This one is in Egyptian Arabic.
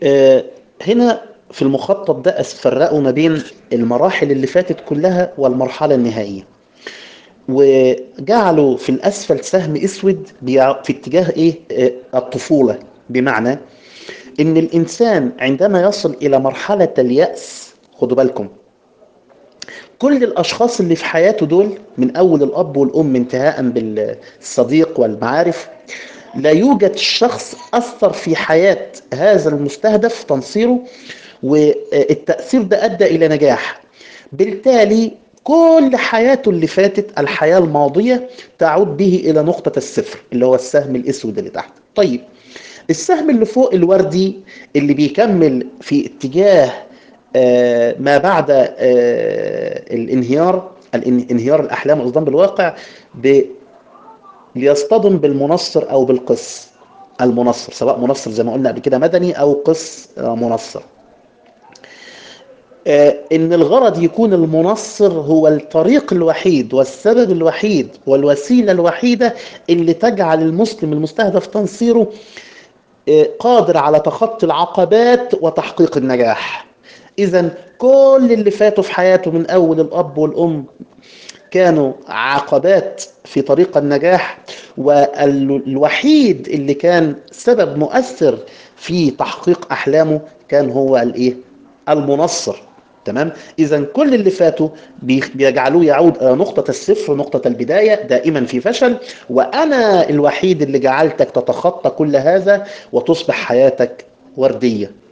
آه، هنا في المخطط ده فرقوا ما بين المراحل اللي فاتت كلها والمرحلة النهائية وجعلوا في الأسفل سهم أسود بيع- في اتجاه إيه آه، الطفولة بمعنى إن الإنسان عندما يصل إلى مرحلة اليأس خدوا بالكم كل الأشخاص اللي في حياته دول من أول الأب والأم انتهاء بالصديق والمعارف لا يوجد شخص أثر في حياة هذا المستهدف تنصيره والتأثير ده أدى إلى نجاح بالتالي كل حياته اللي فاتت الحياة الماضية تعود به إلى نقطة الصفر اللي هو السهم الأسود اللي تحت طيب السهم اللي فوق الوردي اللي بيكمل في اتجاه آه، ما بعد آه، الانهيار الان- انهيار الأحلام والإصدام بالواقع ب ليصطدم بالمنصر او بالقس المنصر سواء منصر زي ما قلنا قبل كده مدني او قس آه، منصر آه، ان الغرض يكون المنصر هو الطريق الوحيد والسبب الوحيد والوسيله الوحيده اللي تجعل المسلم المستهدف تنصيره آه، قادر على تخطي العقبات وتحقيق النجاح اذا كل اللي فاتوا في حياته من اول الاب والام كانوا عقبات في طريق النجاح والوحيد اللي كان سبب مؤثر في تحقيق احلامه كان هو الايه المنصر تمام اذا كل اللي فاتوا بي- بيجعلوه يعود الى نقطه الصفر نقطه البدايه دائما في فشل وانا الوحيد اللي جعلتك تتخطى كل هذا وتصبح حياتك ورديه